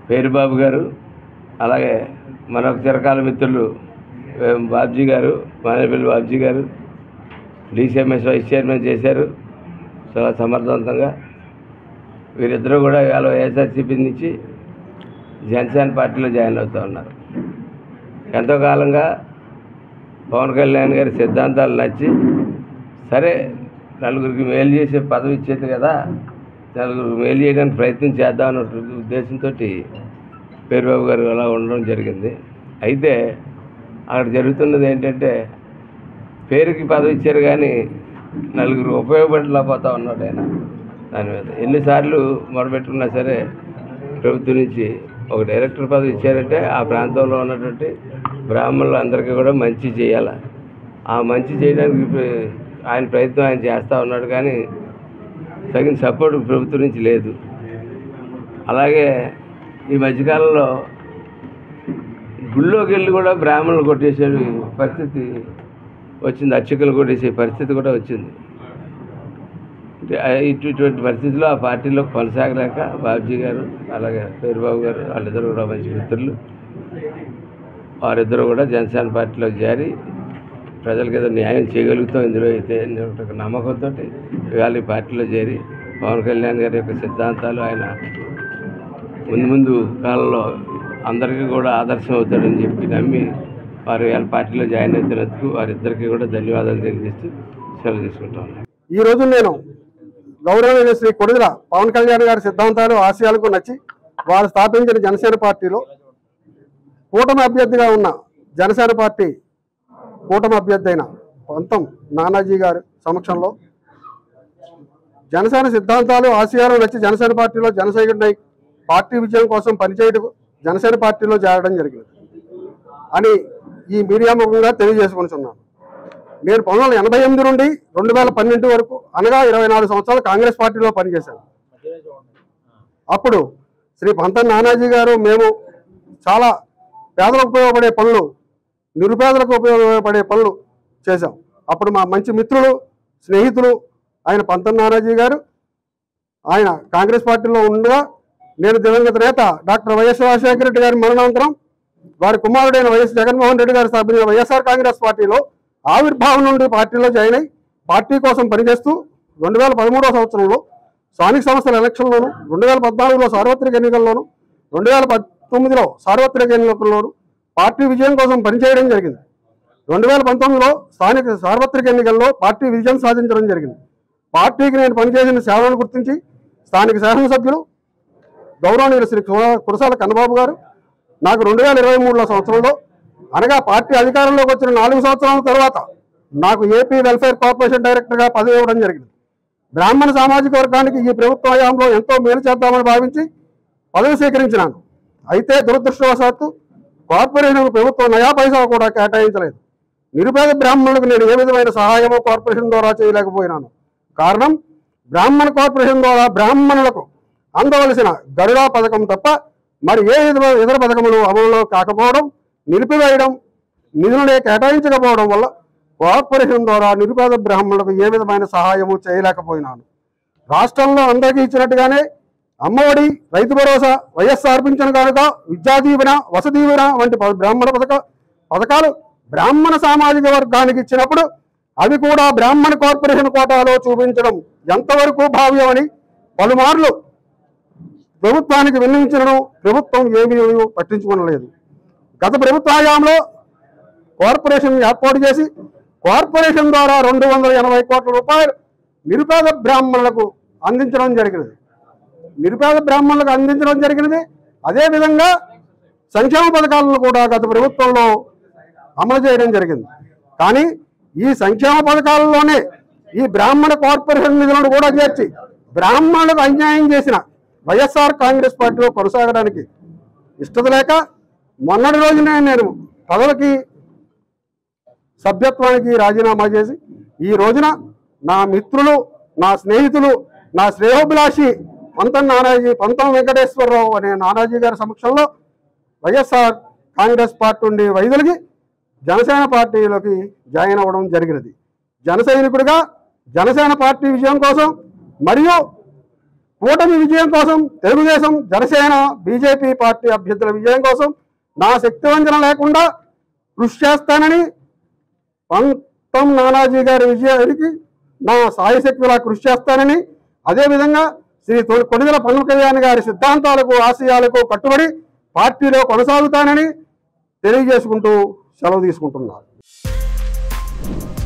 పేరుబాబు గారు అలాగే మరొక చిరకాల మిత్రులు ఏ, బాబ్జీ గారు మానేపల్లి బాబ్జీ గారు డీసీఎంఎస్ వైస్ చైర్మన్ చేశారు చాలా సమర్థవంతంగా వీరిద్దరూ కూడా ఇవాళ వైఎస్ఆర్సీపీ నుంచి జనసేన పార్టీలో జాయిన్ అవుతూ ఉన్నారు ఎంతో కాలంగా పవన్ కళ్యాణ్ గారి సిద్ధాంతాలు నచ్చి సరే నలుగురికి మేలు చేసే పదవి ఇచ్చేది కదా నలుగురికి మేలు చేయడానికి ప్రయత్నం చేద్దాం అన్న ఉద్దేశంతో పేరుబాబు గారు అలా ఉండడం జరిగింది అయితే అక్కడ జరుగుతున్నది ఏంటంటే పేరుకి పదవి ఇచ్చారు కానీ నలుగురు ఉపయోగపడలేకపోతా ఉన్నాడు ఆయన దాని మీద ఎన్నిసార్లు మొదలుపెట్టుకున్నా సరే ప్రభుత్వం నుంచి ఒక డైరెక్టర్ పదవి ఇచ్చారంటే ఆ ప్రాంతంలో ఉన్నటువంటి బ్రాహ్మణులు అందరికీ కూడా మంచి చేయాలి ఆ మంచి చేయడానికి ప్ర- ఆయన ప్రయత్నం ఆయన చేస్తూ ఉన్నాడు కానీ తగిన సపోర్ట్ ప్రభుత్వం నుంచి లేదు అలాగే ఈ మధ్యకాలంలో గుళ్ళోకి వెళ్ళి కూడా బ్రాహ్మణులు కొట్టేసే పరిస్థితి వచ్చింది అర్చకులు కొట్టేసే పరిస్థితి కూడా వచ్చింది అంటే ఆ- ఇటు ఇటువంటి పరిస్థితిలో ఆ పార్టీలో కొనసాగలేక బాబ్జీ గారు అలాగే పేరుబాబు గారు వాళ్ళిద్దరు కూడా మంచి మిత్రులు వారిద్దరూ కూడా జనసేన పార్టీలో చేరి ప్రజలకు ఏదో న్యాయం చేయగలుగుతాం ఇందులో అయితే అనే ఒక నమ్మకంతో ఇవాళ ఈ పార్టీలో చేరి పవన్ కళ్యాణ్ గారి యొక్క సిద్ధాంతాలు ఆయన ముందు ముందు కాలంలో అందరికీ కూడా ఆదర్శం అవుతాడని చెప్పి నమ్మి వారు ఇవాళ పార్టీలో జాయిన్ అవుతున్నందుకు వారిద్దరికీ కూడా ధన్యవాదాలు తెలియజేస్తూ సెలవు తీసుకుంటా ఉన్నాను ఈ రోజు నేను గౌరవనీయ శ్రీ కొడుదల పవన్ కళ్యాణ్ గారి సిద్ధాంతాలు ఆశయాలకు నచ్చి వారు స్థాపించిన జనసేన పార్టీలో కూటమి అభ్యర్థిగా ఉన్న జనసేన పార్టీ కూటమి అభ్యర్థి అయిన పంతం నానాజీ గారి సమక్షంలో జనసేన సిద్ధాంతాలు ఆశయాలు నచ్చి జనసేన పార్టీలో జనసైనికుడినై పార్టీ విజయం కోసం పనిచేయడం జనసేన పార్టీలో చేరడం జరిగింది అని ఈ మీడియా ముఖంగా తెలియజేసుకుంటున్నాను నేను పంతొమ్మిది వందల ఎనభై ఎనిమిది నుండి రెండు వేల పన్నెండు వరకు అనగా ఇరవై నాలుగు సంవత్సరాలు కాంగ్రెస్ పార్టీలో పనిచేశాను అప్పుడు శ్రీ పంతన్ నానాజీ గారు మేము చాలా పేదలకు ఉపయోగపడే పనులు నిరుపేదలకు ఉపయోగపడే పనులు చేశాం అప్పుడు మా మంచి మిత్రులు స్నేహితులు ఆయన పంతన్ నానాజీ గారు ఆయన కాంగ్రెస్ పార్టీలో ఉండగా నేను దివంగత నేత డాక్టర్ వైఎస్ రాజశేఖర రెడ్డి గారి మరణానంతరం వారి కుమారుడైన వైఎస్ జగన్మోహన్ రెడ్డి గారు స్థాపించిన వైఎస్ఆర్ కాంగ్రెస్ పార్టీలో ఆవిర్భావం నుండి పార్టీలో జాయిన్ అయి పార్టీ కోసం పనిచేస్తూ రెండు వేల పదమూడవ సంవత్సరంలో స్థానిక సంస్థల ఎలక్షన్లోను రెండు వేల పద్నాలుగులో సార్వత్రిక ఎన్నికల్లోను రెండు వేల పంతొమ్మిదిలో సార్వత్రిక ఎన్నికల్లోను పార్టీ విజయం కోసం పనిచేయడం జరిగింది రెండు వేల పంతొమ్మిదిలో స్థానిక సార్వత్రిక ఎన్నికల్లో పార్టీ విజయం సాధించడం జరిగింది పార్టీకి నేను పనిచేసిన సేవలను గుర్తించి స్థానిక శాసనసభ్యులు గౌరవనీయులు శ్రీ కుర- కురసాల కన్నబాబు గారు నాకు రెండు వేల ఇరవై మూడులో సంవత్సరంలో అనగా పార్టీ అధికారంలోకి వచ్చిన నాలుగు సంవత్సరాల తర్వాత నాకు ఏపీ వెల్ఫేర్ కార్పొరేషన్ డైరెక్టర్గా పదవి ఇవ్వడం జరిగింది బ్రాహ్మణ సామాజిక వర్గానికి ఈ ప్రభుత్వ హయాంలో ఎంతో మేలు చేద్దామని భావించి పదవి స్వీకరించినాను అయితే దురదృష్టవశాత్తు కార్పొరేషన్ ప్రభుత్వం నయా పైసా కూడా కేటాయించలేదు నిరుపేద బ్రాహ్మణులకు నేను ఏ విధమైన సహాయమో కార్పొరేషన్ ద్వారా చేయలేకపోయినాను కారణం బ్రాహ్మణ కార్పొరేషన్ ద్వారా బ్రాహ్మణులకు అందవలసిన గరుడా పథకం తప్ప మరి ఏ ఇతర ఇతర పథకములు అమలులో కాకపోవడం నిలిపివేయడం నిధులనే కేటాయించకపోవడం వల్ల కార్పొరేషన్ ద్వారా నిరుపేద బ్రాహ్మణులకు ఏ విధమైన సహాయము చేయలేకపోయినాను రాష్ట్రంలో అందరికీ ఇచ్చినట్టుగానే అమ్మఒడి రైతు భరోసా వైఎస్ఆర్ పింఛన్ కానుక విద్యా దీవెన వసతి దీవెన వంటి ప- బ్రాహ్మణ పథక పథకాలు బ్రాహ్మణ సామాజిక వర్గానికి ఇచ్చినప్పుడు అవి కూడా బ్రాహ్మణ కార్పొరేషన్ కోటాలో చూపించడం ఎంతవరకు భావ్యమని పలుమార్లు ప్రభుత్వానికి విన్నవించడం ప్రభుత్వం ఏమీ పట్టించుకోనలేదు గత ప్రభుత్వ హయాంలో కార్పొరేషన్ ఏర్పాటు చేసి కార్పొరేషన్ ద్వారా రెండు వందల ఎనభై కోట్ల రూపాయలు నిరుపేద బ్రాహ్మణులకు అందించడం జరిగినది నిరుపేద బ్రాహ్మణులకు అందించడం జరిగినది అదేవిధంగా సంక్షేమ పథకాలను కూడా గత ప్రభుత్వంలో అమలు చేయడం జరిగింది కానీ ఈ సంక్షేమ పథకాలలోనే ఈ బ్రాహ్మణ కార్పొరేషన్ నిధులను కూడా చేర్చి బ్రాహ్మణులకు అన్యాయం చేసిన వైఎస్ఆర్ కాంగ్రెస్ పార్టీలో కొనసాగడానికి ఇష్టత లేక మొన్నటి రోజునే నేను పదవికి సభ్యత్వానికి రాజీనామా చేసి ఈ రోజున నా మిత్రులు నా స్నేహితులు నా శ్రేయోభిలాషి పంతం నానాజీ పంతం వెంకటేశ్వరరావు అనే నానాజీ గారి సమక్షంలో వైఎస్ఆర్ కాంగ్రెస్ పార్టీ నుండి వైదొలిగి జనసేన పార్టీలోకి జాయిన్ అవ్వడం జరిగినది జన సైనికుడిగా జనసేన పార్టీ విజయం కోసం మరియు కూటమి విజయం కోసం తెలుగుదేశం జనసేన బీజేపీ పార్టీ అభ్యర్థుల విజయం కోసం నా శక్తివంచన లేకుండా కృషి చేస్తానని పంతం నానాజీ గారి విజయానికి నా సాయశక్తిలా కృషి చేస్తానని అదేవిధంగా శ్రీ తొ- కొణిదెల పవన్ కళ్యాణ్ గారి సిద్ధాంతాలకు ఆశయాలకు కట్టుబడి పార్టీలో కొనసాగుతానని తెలియజేసుకుంటూ సెలవు తీసుకుంటున్నారు